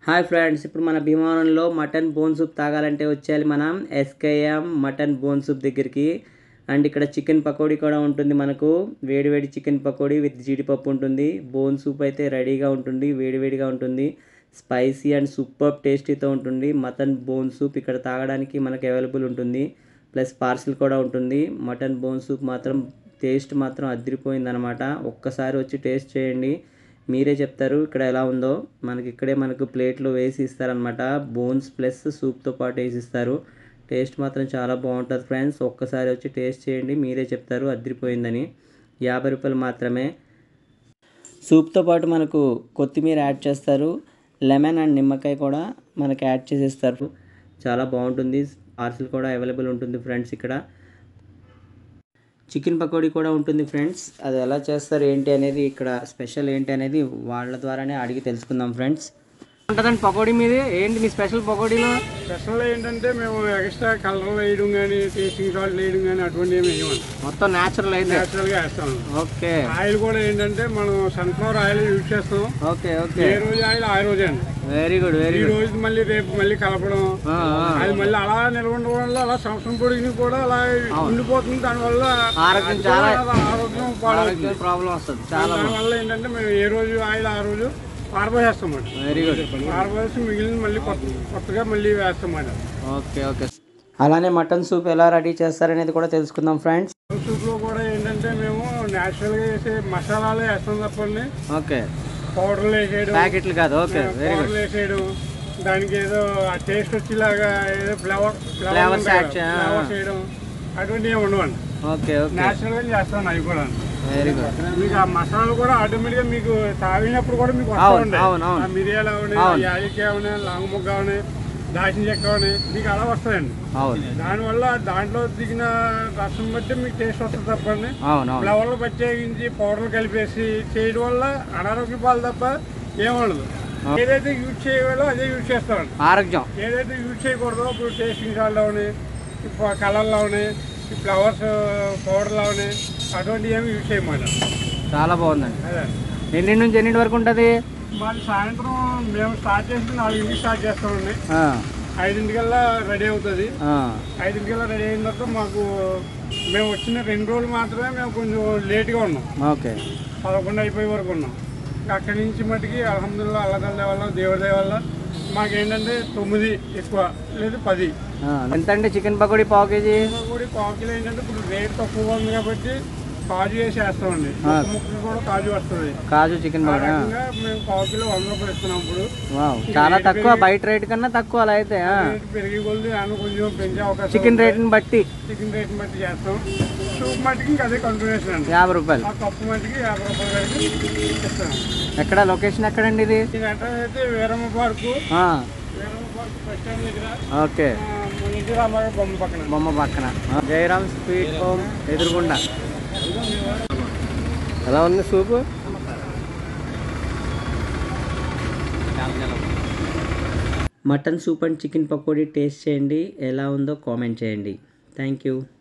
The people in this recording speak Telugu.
హాయ్ ఫ్రెండ్స్ ఇప్పుడు మన భీమవరంలో మటన్ బోన్ సూప్ తాగాలంటే వచ్చేయాలి మనం ఎస్కేఎం మటన్ బోన్ సూప్ దగ్గరికి అండ్ ఇక్కడ చికెన్ పకోడీ కూడా ఉంటుంది మనకు వేడివేడి చికెన్ పకోడీ విత్ జీడిపప్పు ఉంటుంది బోన్ సూప్ అయితే రెడీగా ఉంటుంది వేడివేడిగా ఉంటుంది స్పైసీ అండ్ సూపర్ టేస్టీతో ఉంటుంది మటన్ బోన్ సూప్ ఇక్కడ తాగడానికి మనకు అవైలబుల్ ఉంటుంది ప్లస్ పార్సిల్ కూడా ఉంటుంది మటన్ బోన్ సూప్ మాత్రం టేస్ట్ మాత్రం అదిరిపోయిందనమాట ఒక్కసారి వచ్చి టేస్ట్ చేయండి మీరే చెప్తారు ఇక్కడ ఎలా ఉందో మనకి ఇక్కడే మనకు ప్లేట్లో వేసి ఇస్తారనమాట బోన్స్ ప్లస్ సూప్తో పాటు వేసి ఇస్తారు టేస్ట్ మాత్రం చాలా బాగుంటుంది ఫ్రెండ్స్ ఒక్కసారి వచ్చి టేస్ట్ చేయండి మీరే చెప్తారు అదిరిపోయిందని యాభై రూపాయలు మాత్రమే సూప్తో పాటు మనకు కొత్తిమీర యాడ్ చేస్తారు లెమన్ అండ్ నిమ్మకాయ కూడా మనకి యాడ్ చేసేస్తారు చాలా బాగుంటుంది పార్సిల్ కూడా అవైలబుల్ ఉంటుంది ఫ్రెండ్స్ ఇక్కడ చికెన్ పకోడీ కూడా ఉంటుంది ఫ్రెండ్స్ అది ఎలా చేస్తారు ఏంటి అనేది ఇక్కడ స్పెషల్ ఏంటి అనేది వాళ్ళ ద్వారానే అడిగి తెలుసుకుందాం ఫ్రెండ్స్ ఉంటుందండి పకోడీ మీది ఏంటి మీ స్పెషల్ పకోడీలో స్పెషల్ ఏంటంటే మేము ఎక్స్ట్రా కలర్ వేయడం కానీ టేస్టింగ్ సాల్ట్ వేయడం కానీ అటువంటి ఏమి వేయమండి మొత్తం న్యాచురల్ అయితే న్యాచురల్గా వేస్తాం ఓకే ఆయిల్ కూడా ఏంటంటే మనం సన్ఫ్లవర్ ఆయిల్ యూజ్ చేస్తాం ఓకే ఓకే ఏ రోజు ఆయిల్ ఆ రోజే అండి వెరీ గుడ్ వెరీ ఈ గుడ్ రోజు మళ్ళీ రేపు మళ్ళీ కలపడం అది మళ్ళీ అలా నిల్వ ఉండడం వల్ల అలా సంవత్సరం పొడిగిని కూడా అలా ఉండిపోతుంది దానివల్ల ఆరోగ్యం అది చాలా- కూడా ఆరోగ్యం పాడవుతుంది ప్రాబ్లం వస్తుంది చాలా దానివల్ల ఏంటంటే మేము ఏ రోజు ఆయిల్ ఆ రోజు పారబోసేస్తామండి వెరీ గుడ్ పారబోసి మిగిలిన మళ్ళీ కొత్త కొత్తగా మళ్ళీ వేస్తామండి ఓకే ఓకే అలానే మటన్ సూప్ ఎలా రెడీ చేస్తారనేది కూడా తెలుసుకుందాం ఫ్రెండ్స్ సూప్ లో కూడా ఏంటంటే మేము నేచురల్ గా వేసే మసాలాలు వేస్తాం తప్పండి ఓకే పౌడర్లు వేసేయడం ప్యాకెట్లు కాదు ఓకే వెరీ గుడ్ పౌడర్లు వేసేయడం దానికి ఏదో ఆ టేస్ట్ వచ్చేలాగా ఏదో ఫ్లేవర్ Flavours add చే- ఫ్లేవర్స్ వేయడం అటువంటి ఏమి ఉండవండి ఓకే ఓకే నేచురల్ గా చేస్తాను అవి కూడా వెరీ గుడ్ మీకు ఆ మసాలాలు కూడా ఆటోమేటిక్ గా మీకు తాగినప్పుడు కూడా మీకు అవును, వస్తూ అవును, అవును. ఉంటాయి మిరియాలు అవని అవును. యాలకి అవని లాంగ్ ముగ్గ అవని దాచిన చెక్క అవని మీకు అలా వస్తాయండి అవును దానివల్ల దాంట్లో దిగిన రసం బట్టి మీకు టేస్ట్ వస్తుంది తప్పండి అవును అవును ఫ్లవర్లు ప్రత్యేకించి పౌడర్లు కలిపేసి చేయడం వల్ల అనారోగ్య పాలు తప్ప ఏముండదు ఏదైతే యూజ్ చేయాలో అదే యూజ్ చేస్తామండి ఆరోగ్యం ఏదైతే యూజ్ చేయకూడదో ఇప్పుడు టేస్టింగ్ సాల్ట్ అవని కలర్లు అవని ఈ ఫ్లవర్స్ పౌడర్లు అవని అటువంటి ఏమి యూజ్ చేయమాట చాలా బాగుందండి అదే ఎన్నింటి నుంచి ఎన్నింటి వరకు ఉంటుంది మాది సాయంత్రం మేము స్టార్ట్ చేసి నాలుగింటికి స్టార్ట్ చేస్తామండి ఆ, ఐదింటికల్లా రెడీ అవుతుంది ఆ, ఐదింటికల్లా రెడీ అయిన తర్వాత మాకు మేము వచ్చిన రెండు రోజులు మాత్రమే మేము కొంచెం లేట్గా ఉన్నాం ఓకే పదకొండు అయిపోయే వరకు ఉన్నాం ఇంకా అక్కడి నుంచి మటుకి అల్హమ్దుల్లా అల్లదల్ల వల్ల దేవుడి దయ వల్ల మాకేంటంటే తొమ్మిది ఎక్కువ లేదు పది ఆ, ఎంత అండి చికెన్ పకోడీ పావు కేజీ కూడా పావు కిలో ఏంటంటే ఇప్పుడు రేట్ తక్కువగా ఉంది కాబట్టి కాజు వేసి వేస్తామండి ముక్క ముక్కలు కూడా కాజు వస్తుంది కాజు చికెన్ ఆ పకోడీ ఆ. రకంగా మేము పావు కిలో వంద రూపాయలు ఇస్తున్నాం ఇప్పుడు వావ్ చాలా తక్కువ బయట రేట్ కన్నా తక్కువ అలా అయితే ఆ. రేటు పెరిగి కొద్ది దాన్ని కొంచెం పెంచే అవకాశం చికెన్ రేట్ని బట్టి చికెన్ రేట్ బట్టి చేస్తాం సూప్ మట్టికి ఇంకా అదే కంటిన్యూషన్ అండి యాభై రూపాయలు ఆ కప్పు మట్టికి యాభై రూపాయలు కలిపి ఇస్తాం ఎక్కడ లొకేషన్ ఎక్కడండి ఇది ఈ అడ్రస్ అయితే వీరమ్మ పార్కు ఆ, వీరమ్మ పార్క్ బస్ స్టాండ్ దగ్గర ఓకే ఇంటి రామారావు బొమ్మ పక్కన బొమ్మ పక్కన ఆ, జయరామ్ స్వీట్ హోమ్ ఎదురుగుండా ఎలా ఉంది soup mutton soup and chicken pakodi taste చేయండి ఎలా ఉందో కామెంట్ చేయండి థ్యాంక్ యూ